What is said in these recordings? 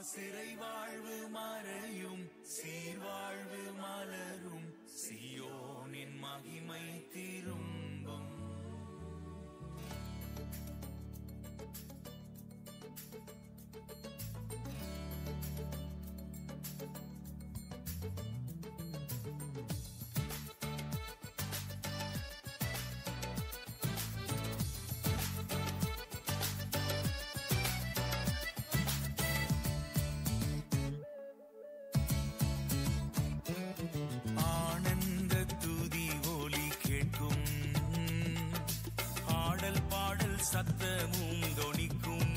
சிறை வாழ்வு மறையும் சீர்வாழ்வு மலரும் சியோனின் மகிமை திரும்பும் ஆனந்த துதி ஒலி கேட்கும் ஆடல் பாடல் சத்தமும் தொனிக்கும்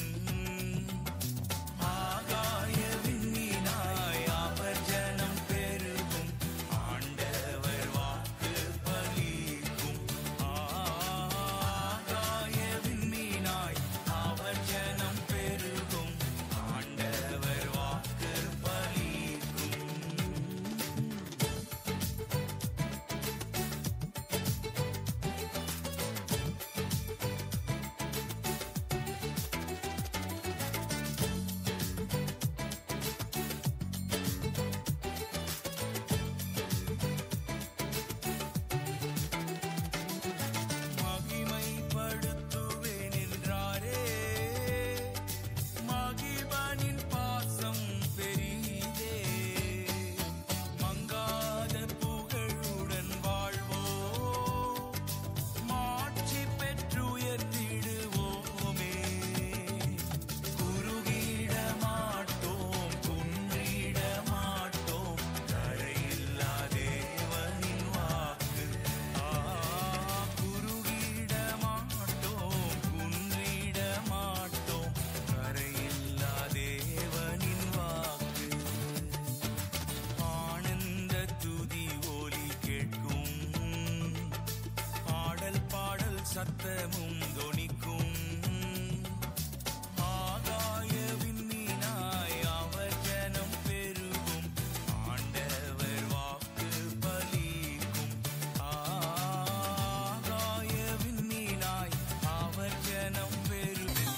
ஆகாய விண்மீனாய் அவர் ஜனம் பெருகும் ஆண்டவர் வாக்கு பலிக்கும் ஆகாய விண்மீனாய் அவர் ஜனம் பெருகும் ஆண்டவர் வாக்கு பலிக்கும் மகிமைப்படுத்துவேன் என்றாரே மகிபனின் பாசம் பெரிதே மங்காத புகழுடன் வாழ்வோ மாட்சி பெற்றுயர்ந்திடுவோமே குறுகிட மாட்டோம் குன்றிட மாட்டோம் கரையில்லா தேவனின் வாக்கு ஆ குறுகிட மாட்டோம் குன்றிட மாட்டோம் கரையில்லா தேவனின் வாக்கு ஆனந்த துதி ஒலி கேட்கும் ஆடல் பாடல் சத்தமும் தொனிக்கும் ஆகாய விண்மீனாய் அவர் ஜனம் பெருகும் ஆண்டவர் வாக்கு பலிக்கும் ஆகாய விண்மீனாய் அவர் ஜனம் பெருகும்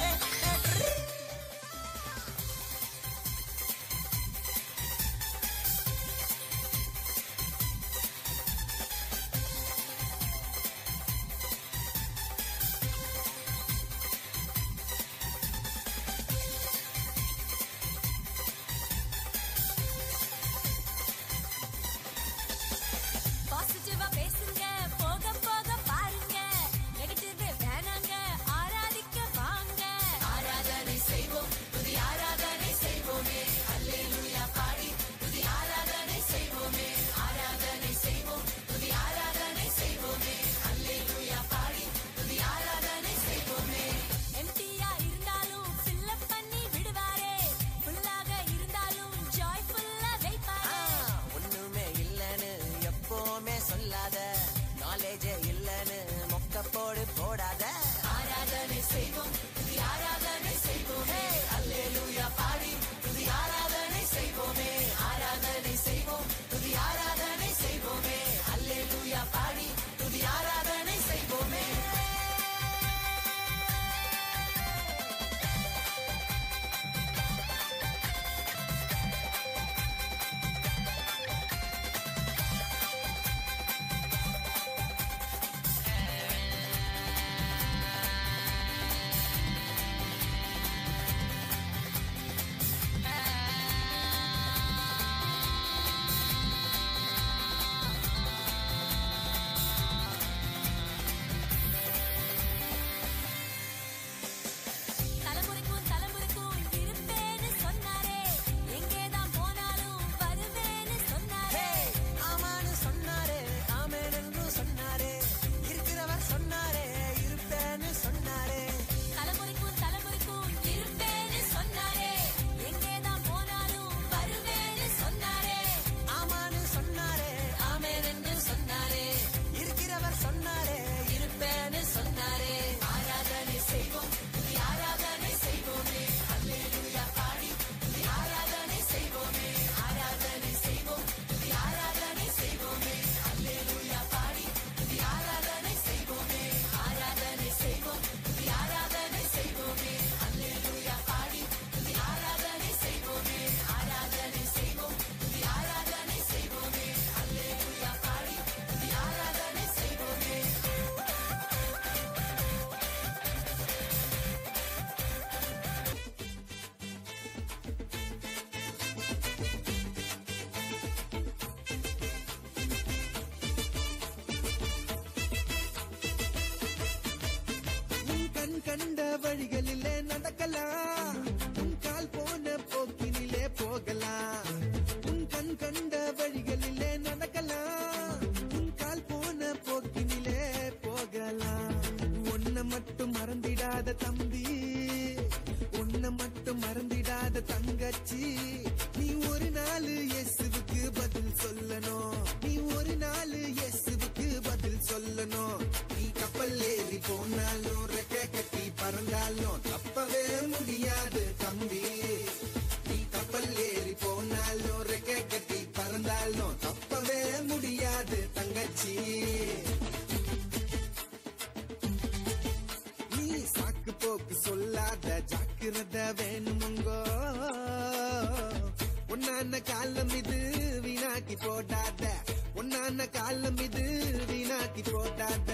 ஒன்னான காலம் இது வீணாக்கி போடாத ஒன்னான காலம் இது வீணாக்கி போடாத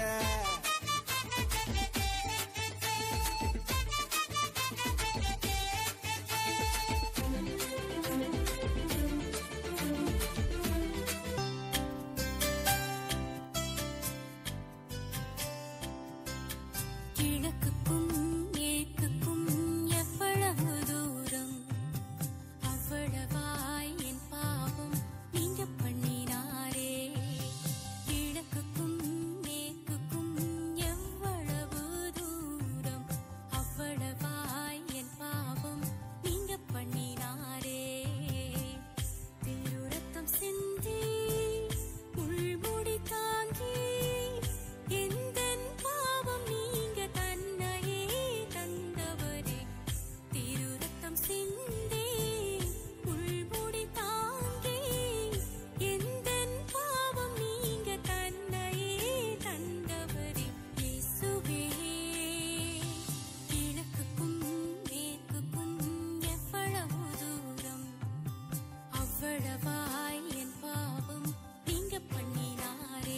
கிழக்குக்கும் மேற்குக்கும் எவ்வளவு தூரம் அவ்வளவாய் என் பாவம் நீங்க பண்ணினாரே கிழக்குக்கும் மேற்குக்கும் எவ்வளவு தூரம் அவ்வளவாய் என் பாவம் நீங்க பண்ணினாரே திருரத்தம் சிந்தி உள்முடி தாங்கி எந்தன் பாவம் நீங்க தன்னையே தந்தவரே திருரத்தம் சிந்தி உள்முடி தாங்கி எந்தன் பாவம் நீங்க தன்னையே தந்தவரே இயேசுவே கிழக்குக்கும் மேற்குக்கும் எவ்வளவு தூரம் அவ்வளவாய் என் பாவம் நீங்க பண்ணினாரே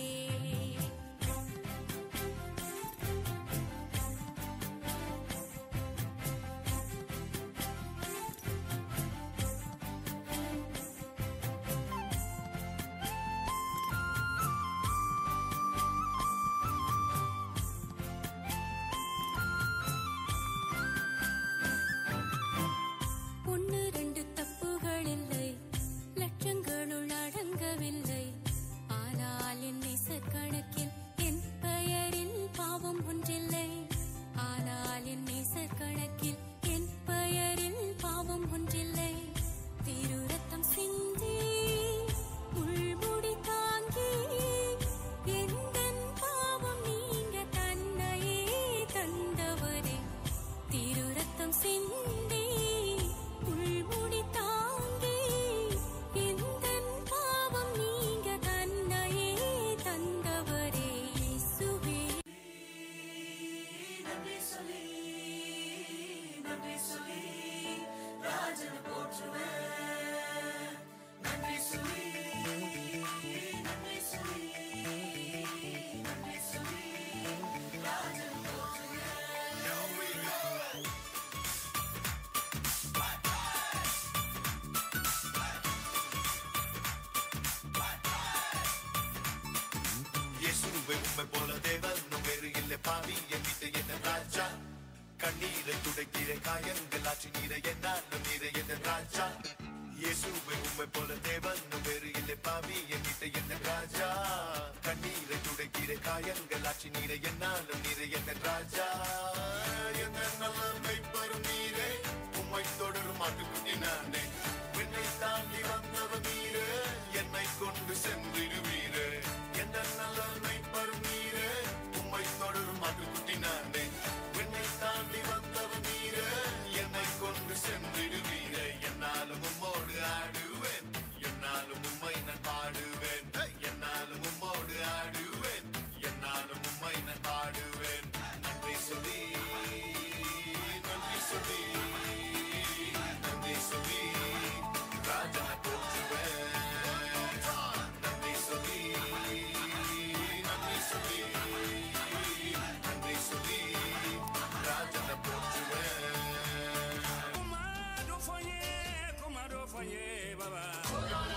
ஒன்னு ரெண்டு தப்புகள் இல்லை லட்சங்களுள் அடங்கவில்லை ஆனால் என் நேசர் கணக்கில் என் பெயரில் பாவம் ஒன்றில்லை ஆனால் என் நேசர் கணக்கில் என் பெயரில் பாவம் ஒன்றில்லை திரு ரத்தம் சிந்தி உள்முடி தாங்கி எந்தன் பாவம் நீங்க தன்னையே தந்தவரே திரு ரத்தம் சிந்தி உள்முடி தாங்கி எந்தன் பாவம் நீங்க தன்னையே தந்தவரே இயேசுவே இயேசுவை உம்மை போல தேவன் வேறு இல்லை பாவி என்கிட்ட என்ன ராஜா கண்ணீரை துடைக்கிற காயங்கள் ஆட்சி நீரை என்னாலும் நீரை என்ன ராஜா இயேசுவை உம்மை போல தேவன் வேறு இல்லை பாவி என்கிட்ட என்ன ராஜா கண்ணீரை துடைக்கிற காயங்கள் ஆட்சி நீரை என்னாலும் நீரை என்ன ராஜா என்ன நல்லமை பரும் நீரே உம்மை தொடரும் ஆட்டுக்குட்டி நானே என்னை தாண்டி வந்தவ நீரே என்னை கொண்டு சென்றிடுவீரே என்ன நல்லமை பரும் நீரே உம்மை தொடரும் ஆட்டுக்குட்டி நானே என்னை தாண்டி வந்தவ நீரே என்னை கொண்டு சென்றிடுவீரே என்னாலும் உம்மோடு ஆடுவேன் என்னாலும் உம்மை நான் பாடுவேன் என்னாலும் உம்மோடு ஆடுவேன் என்னாலும் உம்மை நான் பாடுவேன் நன்றி சொல்லி நன்றி சொல்லி நன்றி சொல்லி ராஜனை போற்றுவேன் நன்றி சொல்லி நன்றி சொல்லி நன்றி சொல்லி ராஜனை போற்றுவேன் Kumado foye, kumado foye, baba.